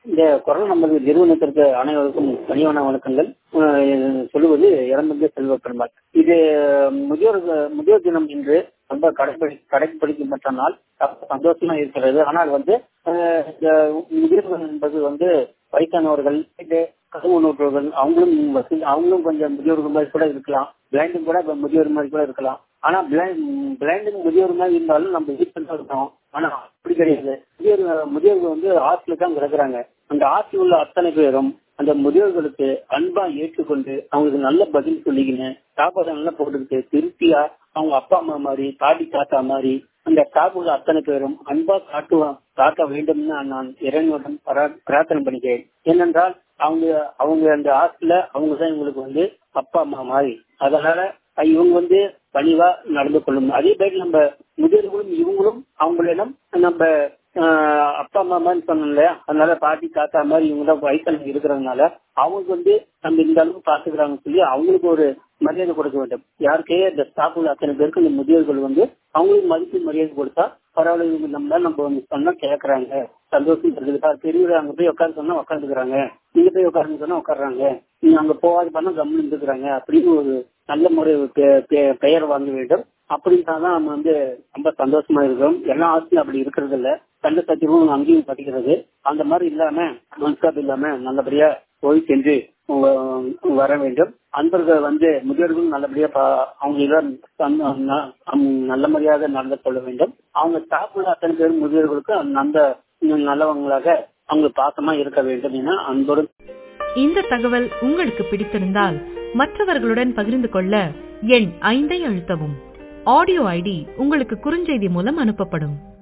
இந்த குரல் நம்பர் நிறுவனத்திற்கு அனைவருக்கும் பணிவான வணக்கங்கள் அஹ் சொல்லுவது இறந்தது செல்வ பெருமாள் இது முதியோர் முதியோர் தினம் என்று ரொம்ப கடைபிடி கடைபிடிக்கப்பட்ட நாள் ரொம்ப சந்தோஷமா இருக்கிறது ஆனால் வந்து அஹ் இந்த முதியோர்கள் என்பது வந்து வயசானவர்கள் இது கருவுணர்வர்கள் அவங்களும் வசதி- அவங்களும் கொஞ்சம் முதியோர்கள் மாதிரி கூட இருக்கலாம் பிளைண்டும் கூட இப்ப முதியோர் மாதிரி கூட இருக்கலாம் ஆனா பிளைண்டும் முதியோர் மாதிரி இருந்தாலும் நம்ம வீட்டில் தான் இருக்கோம் ஆனா அப்படி கிடையாது முதியோர் முதியோர்கள் வந்து ஆற்றுல தான் கிடக்குறாங்க அந்த ஆற்றில் உள்ள அத்தனை பேரும் அந்த முதியோர்களுக்கு அன்பா ஏற்றுக்கொண்டு அவங்களுக்கு நல்ல பதில் சொல்லிக்கின்னு சாப்பாடு நல்லா போட்டுக்கிட்டு திருப்தியா அவங்க அப்பா அம்மா மாதிரி பாட்டி தாத்தா மாதிரி அந்த ஸ்டாஃபுகள் அத்தனை பேரும் அன்பா காட்டுவான் காட்ட வேண்டும்னு நான் இறைவனுடன் பரா- பிரார்த்தனை பண்ணிக்கிறேன் ஏனென்றால் அவங்க அவங்க அந்த ஆற்றுல அவங்க தான் இவங்களுக்கு வந்து அப்பா அம்மா மாதிரி அதனால இவங்க வந்து பணிவா நடந்து கொள்ளும் அதே மாதிரி நம்ம முதியோர்களும் இவங்களும் அவங்களிடம் நம்ம ஆஹ், அப்பா அம்மா மாதிரி சொன்னோம் இல்லையா அதனால பாட்டி தாத்தா மாதிரி இவங்க தான் வயசானவங்க இருக்கிறதுனால அவங்க வந்து நம்ம இந்த அளவுக்கு பாத்துக்கிறாங்கன்னு சொல்லி அவங்களுக்கு ஒரு மரியாதை கொடுக்க வேண்டும் யாருக்கே இந்த ஸ்டாஃபுகள் அத்தனை பேருக்கு இந்த முதியோர்கள் வந்து அவங்களுக்கு மதிப்பு மரியாதை கொடுத்தா பரவாயில்ல இவங்க நம்ம நம்ம வந்து சொன்னா கேக்குறாங்க சந்தோஷம் இருக்குதுப்பா பெரியவர் அங்க போய் உட்காந்து சொன்னா உட்காந்துக்கிறாங்க நீங்க போய் உட்காருன்னு சொன்னா உட்காடுறாங்க நீங்க அங்க போகாது பண்ணா கம்முன்னு இருந்துக்கிறாங்க அப்படின்னு ஒரு நல்ல முறை பெ- பெ- பெயர் வாங்க வேண்டும் அப்படின்னா தான் நம்ம வந்து ரொம்ப சந்தோஷமா இருக்கிறோம் எல்லா ஆட்சியும் அப்படி இருக்கிறது இல்ல கண்டு சத்தியமும் அங்கேயும் படிக்கிறது அந்த மாதிரி இல்லாம மன்சாப் இல்லாம நல்லபடியா போய் சென்று உங்க- வர வேண்டும் அன்பர்கள் வந்து முதியோர்கள் நல்லபடியா பா- அவங்க எல்லாம் தன்- ந- அம் நல்ல மரியாதை நடந்து கொள்ள வேண்டும் அவங்க ஸ்டாஃப்ல அத்தனை பேரும் முதியோர்களுக்கு அந்த நல்லவங்களாக அவங்க பாசமா இருக்க வேண்டும் என அன்போடு இந்த தகவல் உங்களுக்கு பிடித்திருந்தால் மற்றவர்களுடன் பகிர்ந்து கொள்ள எண் ஐந்தை அழுத்தவும் ஆடியோ ஐடி உங்களுக்கு குறுஞ்செய்தி மூலம் அனுப்பப்படும்